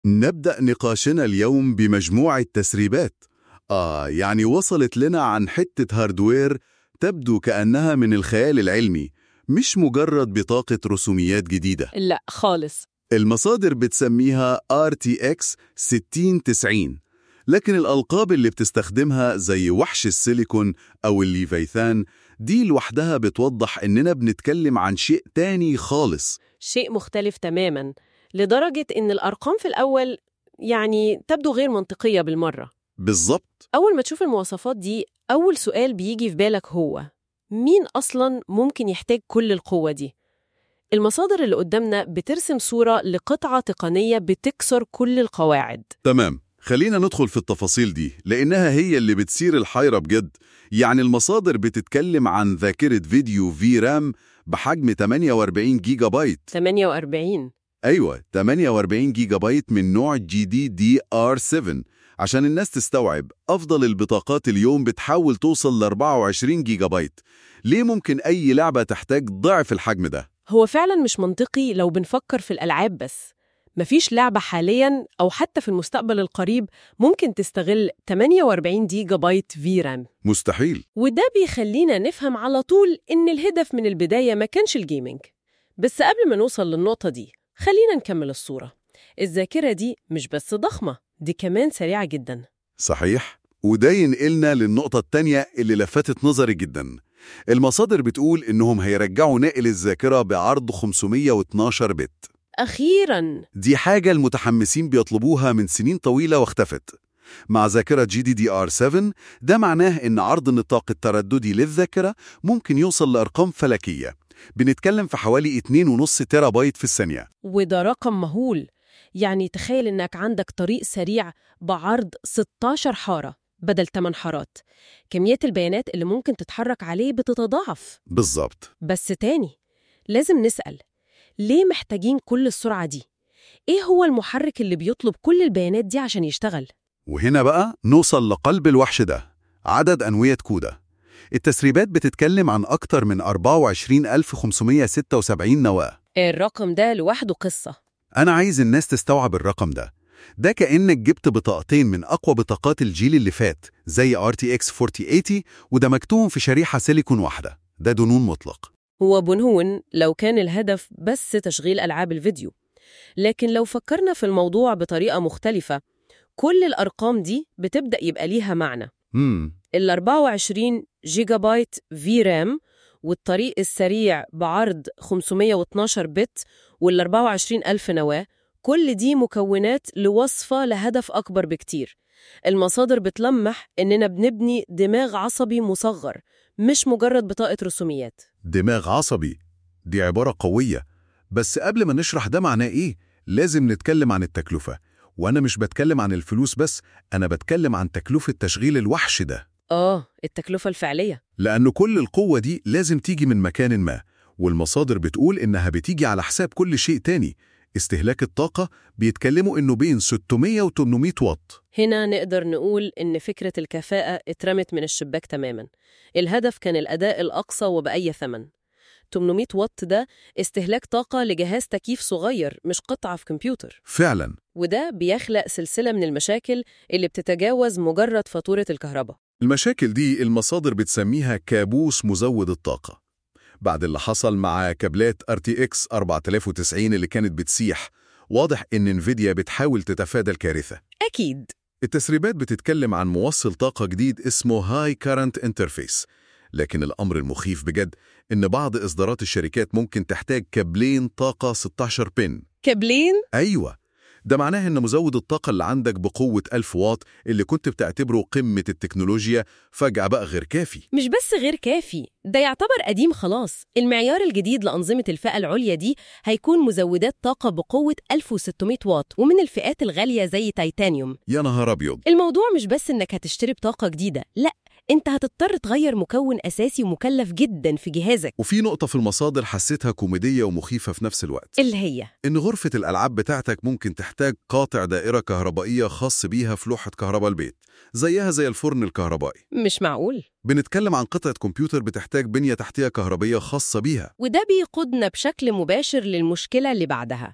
نبدأ نقاشنا اليوم بمجموعة تسريبات آه يعني وصلت لنا عن حتة هاردوير تبدو كأنها من الخيال العلمي مش مجرد بطاقة رسوميات جديدة لا خالص المصادر بتسميها RTX 6090 لكن الألقاب اللي بتستخدمها زي وحش السيليكون أو الليفيثان دي لوحدها بتوضح إننا بنتكلم عن شيء تاني خالص شيء مختلف تماما لدرجة إن الأرقام في الأول يعني تبدو غير منطقية بالمرة بالظبط أول ما تشوف المواصفات دي أول سؤال بيجي في بالك هو مين أصلاً ممكن يحتاج كل القوة دي؟ المصادر اللي قدامنا بترسم صورة لقطعة تقنية بتكسر كل القواعد تمام خلينا ندخل في التفاصيل دي لأنها هي اللي بتثير الحيرة بجد يعني المصادر بتتكلم عن ذاكرة فيديو في رام بحجم 48 جيجا بايت 48 أيوة 48 جيجا بايت من نوع جي دي دي ار 7 عشان الناس تستوعب أفضل البطاقات اليوم بتحاول توصل ل 24 جيجا بايت ليه ممكن أي لعبة تحتاج ضعف الحجم ده؟ هو فعلا مش منطقي لو بنفكر في الألعاب بس مفيش لعبة حاليا أو حتى في المستقبل القريب ممكن تستغل 48 جيجا بايت في رام مستحيل وده بيخلينا نفهم على طول إن الهدف من البداية ما كانش الجيمنج بس قبل ما نوصل للنقطة دي خلينا نكمل الصورة الذاكرة دي مش بس ضخمة دي كمان سريعة جدا صحيح وده ينقلنا للنقطة التانية اللي لفتت نظري جدا المصادر بتقول إنهم هيرجعوا ناقل الذاكرة بعرض 512 بت أخيراً دي حاجة المتحمسين بيطلبوها من سنين طويلة واختفت مع ذاكرة جي دي دي ار 7 ده معناه إن عرض النطاق الترددي للذاكرة ممكن يوصل لأرقام فلكية بنتكلم في حوالي 2.5 تيرا بايت في الثانية وده رقم مهول يعني تخيل إنك عندك طريق سريع بعرض 16 حارة بدل 8 حارات كميات البيانات اللي ممكن تتحرك عليه بتتضاعف بالظبط بس تاني لازم نسأل ليه محتاجين كل السرعة دي؟ إيه هو المحرك اللي بيطلب كل البيانات دي عشان يشتغل؟ وهنا بقى نوصل لقلب الوحش ده عدد أنوية كودا التسريبات بتتكلم عن أكتر من 24576 نواة الرقم ده لوحده قصة أنا عايز الناس تستوعب الرقم ده ده كأنك جبت بطاقتين من أقوى بطاقات الجيل اللي فات زي RTX 4080 ودمجتهم في شريحة سيليكون واحدة ده جنون مطلق هو بنهون لو كان الهدف بس تشغيل ألعاب الفيديو لكن لو فكرنا في الموضوع بطريقة مختلفة كل الأرقام دي بتبدأ يبقى ليها معنى مم. ال 24 جيجا بايت في رام والطريق السريع بعرض 512 بت وال 24 ألف نواة كل دي مكونات لوصفة لهدف أكبر بكتير المصادر بتلمح إننا بنبني دماغ عصبي مصغر مش مجرد بطاقة رسوميات دماغ عصبي دي عبارة قوية بس قبل ما نشرح ده معناه إيه لازم نتكلم عن التكلفة وأنا مش بتكلم عن الفلوس بس أنا بتكلم عن تكلفة تشغيل الوحش ده آه التكلفة الفعلية لأن كل القوة دي لازم تيجي من مكان ما والمصادر بتقول إنها بتيجي على حساب كل شيء تاني استهلاك الطاقة بيتكلموا إنه بين 600 و 800 واط هنا نقدر نقول إن فكرة الكفاءة اترمت من الشباك تماما الهدف كان الأداء الأقصى وبأي ثمن 800 واط ده استهلاك طاقة لجهاز تكييف صغير مش قطعة في كمبيوتر فعلا وده بيخلق سلسلة من المشاكل اللي بتتجاوز مجرد فاتورة الكهرباء المشاكل دي المصادر بتسميها كابوس مزود الطاقة بعد اللي حصل مع كابلات RTX 4090 اللي كانت بتسيح واضح إن انفيديا بتحاول تتفادى الكارثة أكيد التسريبات بتتكلم عن موصل طاقة جديد اسمه هاي كارنت انترفيس لكن الأمر المخيف بجد إن بعض إصدارات الشركات ممكن تحتاج كابلين طاقة 16 بن كابلين أيوة ده معناه إن مزود الطاقة اللي عندك بقوة 1000 واط اللي كنت بتعتبره قمة التكنولوجيا فجأة بقى غير كافي مش بس غير كافي ده يعتبر قديم خلاص المعيار الجديد لأنظمة الفئة العليا دي هيكون مزودات طاقة بقوة 1600 واط ومن الفئات الغالية زي تيتانيوم يا نهار أبيض الموضوع مش بس إنك هتشتري بطاقة جديدة لا انت هتضطر تغير مكون أساسي ومكلف جدا في جهازك وفي نقطة في المصادر حسيتها كوميدية ومخيفة في نفس الوقت اللي هي إن غرفة الألعاب بتاعتك ممكن تحتاج قاطع دائرة كهربائية خاص بيها في لوحة كهرباء البيت زيها زي الفرن الكهربائي مش معقول بنتكلم عن قطعة كمبيوتر بتحتاج بنية تحتية كهربية خاصة بيها وده بيقودنا بشكل مباشر للمشكلة اللي بعدها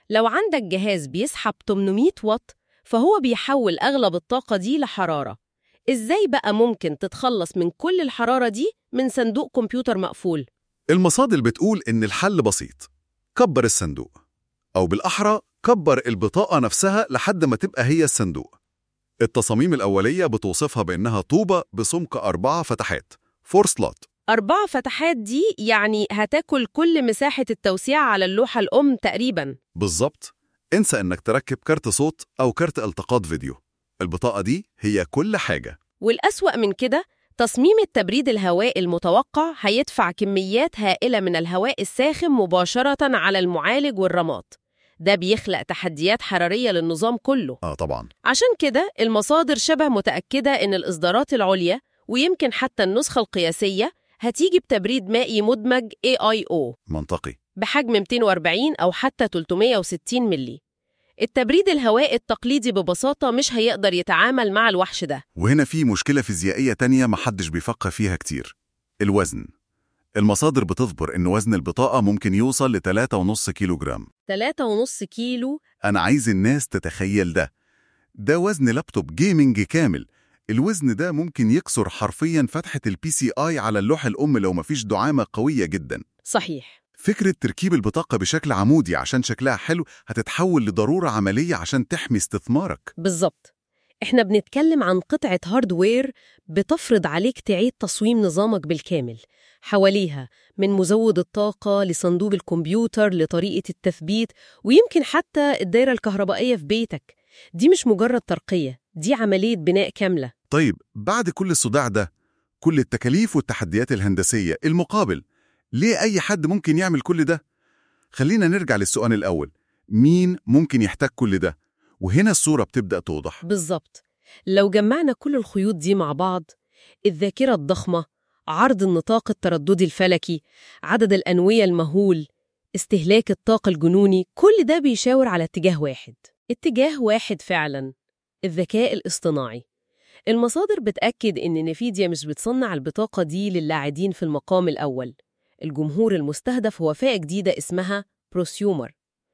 لو عندك جهاز بيسحب 800 واط فهو بيحول أغلب الطاقة دي لحرارة إزاي بقى ممكن تتخلص من كل الحرارة دي من صندوق كمبيوتر مقفول؟ المصادر بتقول إن الحل بسيط كبر الصندوق أو بالأحرى كبر البطاقة نفسها لحد ما تبقى هي الصندوق التصاميم الأولية بتوصفها بأنها طوبة بسمك أربعة فتحات فور سلوت أربع فتحات دي يعني هتاكل كل مساحة التوسيع على اللوحة الأم تقريباً بالظبط انسى إنك تركب كارت صوت أو كارت التقاط فيديو البطاقة دي هي كل حاجة والأسوأ من كده تصميم التبريد الهوائي المتوقع هيدفع كميات هائلة من الهواء الساخن مباشرة على المعالج والرماد ده بيخلق تحديات حرارية للنظام كله آه طبعا عشان كده المصادر شبه متأكدة إن الإصدارات العليا ويمكن حتى النسخة القياسية هتيجي بتبريد مائي مدمج AIO منطقي بحجم 240 أو حتى 360 ملي التبريد الهوائي التقليدي ببساطة مش هيقدر يتعامل مع الوحش ده وهنا في مشكلة فيزيائية تانية محدش بيفكر فيها كتير الوزن المصادر بتذكر إن وزن البطاقة ممكن يوصل ل 3.5 كيلو جرام 3.5 كيلو أنا عايز الناس تتخيل ده ده وزن لابتوب جيمنج كامل الوزن ده ممكن يكسر حرفيا فتحة البي سي آي على اللوحة الأم لو مفيش دعامة قوية جدا صحيح فكرة تركيب البطاقة بشكل عمودي عشان شكلها حلو هتتحول لضرورة عملية عشان تحمي استثمارك بالظبط احنا بنتكلم عن قطعة هاردوير بتفرض عليك تعيد تصميم نظامك بالكامل حواليها من مزود الطاقة لصندوق الكمبيوتر لطريقة التثبيت ويمكن حتى الدايرة الكهربائية في بيتك دي مش مجرد ترقية دي عملية بناء كاملة طيب بعد كل الصداع ده كل التكاليف والتحديات الهندسية المقابل ليه أي حد ممكن يعمل كل ده؟ خلينا نرجع للسؤال الأول مين ممكن يحتاج كل ده؟ وهنا الصورة بتبدأ توضح بالظبط لو جمعنا كل الخيوط دي مع بعض الذاكرة الضخمة عرض النطاق الترددي الفلكي عدد الأنوية المهول استهلاك الطاقة الجنوني كل ده بيشاور على اتجاه واحد اتجاه واحد فعلا الذكاء الاصطناعي المصادر بتأكد إن نفيديا مش بتصنع البطاقة دي للاعبين في المقام الأول الجمهور المستهدف هو فئة جديدة اسمها بروسيومر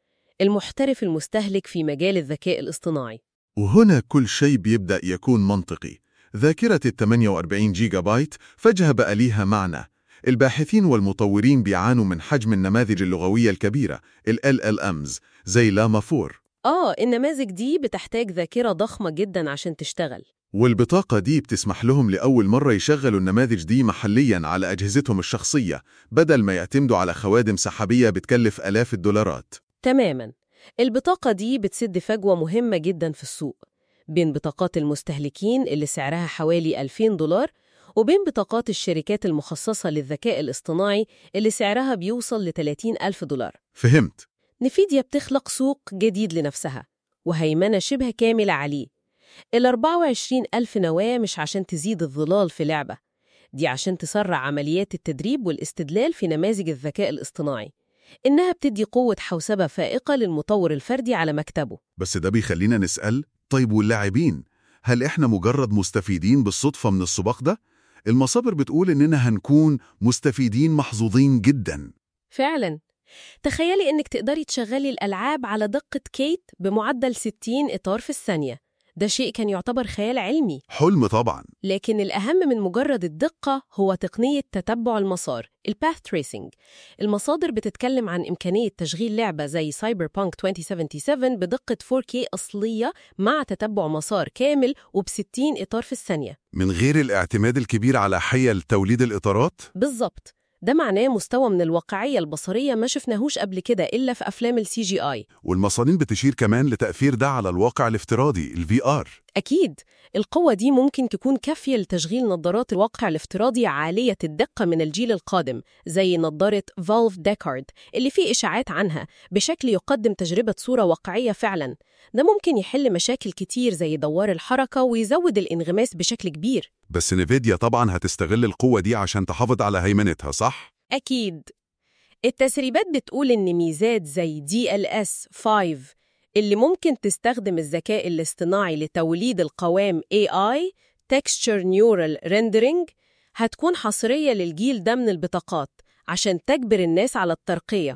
المحترف المستهلك في مجال الذكاء الاصطناعي وهنا كل شيء بيبدأ يكون منطقي ذاكرة ال 48 جيجا بايت فجأة بقى ليها معنى الباحثين والمطورين بيعانوا من حجم النماذج اللغوية الكبيرة ال LLMs زي لاما 4 آه النماذج دي بتحتاج ذاكرة ضخمة جدا عشان تشتغل والبطاقة دي بتسمح لهم لأول مرة يشغلوا النماذج دي محلياً على أجهزتهم الشخصية بدل ما يعتمدوا على خوادم سحابية بتكلف آلاف الدولارات تماما البطاقة دي بتسد فجوة مهمة جدا في السوق بين بطاقات المستهلكين اللي سعرها حوالي 2000 دولار وبين بطاقات الشركات المخصصة للذكاء الاصطناعي اللي سعرها بيوصل ل 30 ألف دولار فهمت نفيديا بتخلق سوق جديد لنفسها وهيمنة شبه كاملة عليه ال 24 ألف نواة مش عشان تزيد الظلال في لعبة دي عشان تسرع عمليات التدريب والاستدلال في نماذج الذكاء الاصطناعي إنها بتدي قوة حوسبة فائقة للمطور الفردي على مكتبه بس ده بيخلينا نسأل طيب واللاعبين هل إحنا مجرد مستفيدين بالصدفة من السباق ده؟ المصادر بتقول إننا هنكون مستفيدين محظوظين جدا فعلا تخيلي إنك تقدري تشغلي الألعاب على دقة كيت بمعدل 60 إطار في الثانية ده شيء كان يعتبر خيال علمي حلم طبعا لكن الأهم من مجرد الدقة هو تقنية تتبع المسار الباث تريسنج المصادر بتتكلم عن إمكانية تشغيل لعبة زي سايبر بانك 2077 بدقة 4K أصلية مع تتبع مسار كامل وب60 إطار في الثانية من غير الاعتماد الكبير على حيل توليد الإطارات بالظبط ده معناه مستوى من الواقعية البصرية ما شفناهوش قبل كده إلا في أفلام السي جي آي والمصادر بتشير كمان لتأثير ده على الواقع الافتراضي الفي آر أكيد القوة دي ممكن تكون كافية لتشغيل نظارات الواقع الافتراضي عالية الدقة من الجيل القادم زي نظارة فالف ديكارد اللي فيه إشاعات عنها بشكل يقدم تجربة صورة واقعية فعلا ده ممكن يحل مشاكل كتير زي دوار الحركة ويزود الانغماس بشكل كبير بس نيفيديا طبعا هتستغل القوة دي عشان تحافظ على هيمنتها صح؟ أكيد التسريبات بتقول إن ميزات زي DLS 5 اللي ممكن تستخدم الذكاء الاصطناعي لتوليد القوام AI Texture Neural Rendering هتكون حصرية للجيل ده من البطاقات عشان تجبر الناس على الترقية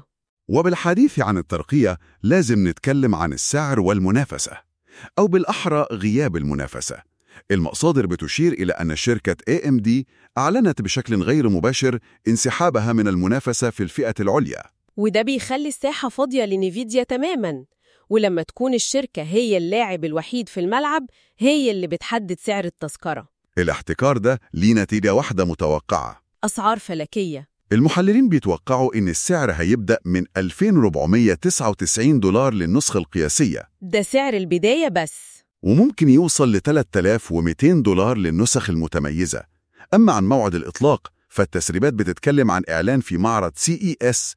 وبالحديث عن الترقية لازم نتكلم عن السعر والمنافسة أو بالأحرى غياب المنافسة المصادر بتشير إلى أن شركة AMD أعلنت بشكل غير مباشر انسحابها من المنافسة في الفئة العليا وده بيخلي الساحة فاضية لنيفيديا تماماً ولما تكون الشركة هي اللاعب الوحيد في الملعب هي اللي بتحدد سعر التذكرة الاحتكار ده ليه نتيجة واحدة متوقعة أسعار فلكية المحللين بيتوقعوا إن السعر هيبدأ من 2499 دولار للنسخة القياسية ده سعر البداية بس وممكن يوصل ل 3200 دولار للنسخ المتميزة أما عن موعد الإطلاق فالتسريبات بتتكلم عن إعلان في معرض CES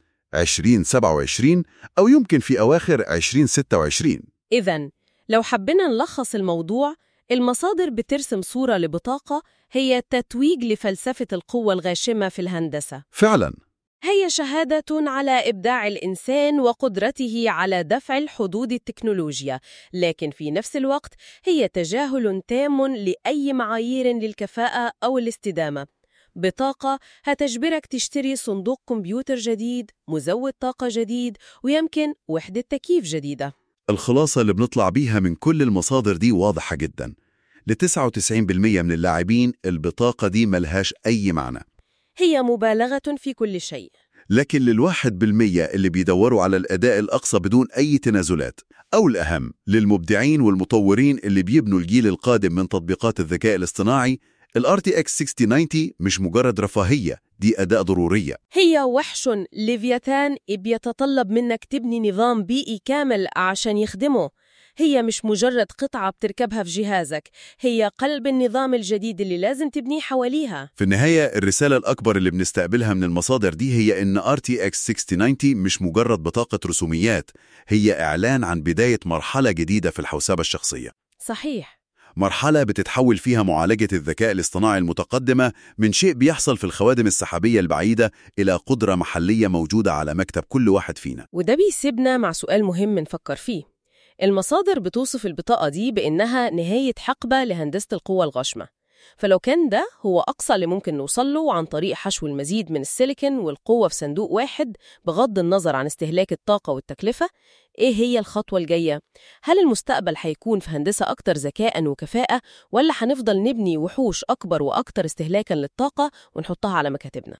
2027 أو يمكن في أواخر 2026 إذا لو حبينا نلخص الموضوع المصادر بترسم صورة لبطاقة هي تتويج لفلسفة القوة الغاشمة في الهندسة فعلا هي شهادة على إبداع الإنسان وقدرته على دفع الحدود التكنولوجيا، لكن في نفس الوقت هي تجاهل تام لأي معايير للكفاءة أو الاستدامة. بطاقة هتجبرك تشتري صندوق كمبيوتر جديد، مزود طاقة جديد، ويمكن وحدة تكييف جديدة. الخلاصة اللي بنطلع بيها من كل المصادر دي واضحة جدا ل 99% من اللاعبين البطاقة دي ملهاش أي معنى هي مبالغة في كل شيء. لكن للواحد بالمية اللي بيدوروا على الأداء الأقصى بدون أي تنازلات أو الأهم للمبدعين والمطورين اللي بيبنوا الجيل القادم من تطبيقات الذكاء الاصطناعي ال RTX 6090 مش مجرد رفاهية دي أداء ضرورية هي وحش ليفياتان بيتطلب منك تبني نظام بيئي كامل عشان يخدمه هي مش مجرد قطعة بتركبها في جهازك هي قلب النظام الجديد اللي لازم تبنيه حواليها في النهاية الرسالة الأكبر اللي بنستقبلها من المصادر دي هي إن RTX 6090 مش مجرد بطاقة رسوميات هي إعلان عن بداية مرحلة جديدة في الحوسبة الشخصية صحيح مرحلة بتتحول فيها معالجة الذكاء الاصطناعي المتقدمة من شيء بيحصل في الخوادم السحابية البعيدة إلى قدرة محلية موجودة على مكتب كل واحد فينا وده بيسيبنا مع سؤال مهم نفكر فيه المصادر بتوصف البطاقة دي بإنها نهاية حقبة لهندسة القوة الغاشمة فلو كان ده هو أقصى اللي ممكن نوصل له عن طريق حشو المزيد من السيليكون والقوة في صندوق واحد بغض النظر عن استهلاك الطاقة والتكلفة إيه هي الخطوة الجاية؟ هل المستقبل هيكون في هندسة أكتر ذكاء وكفاءة ولا هنفضل نبني وحوش أكبر وأكتر استهلاكا للطاقة ونحطها على مكاتبنا؟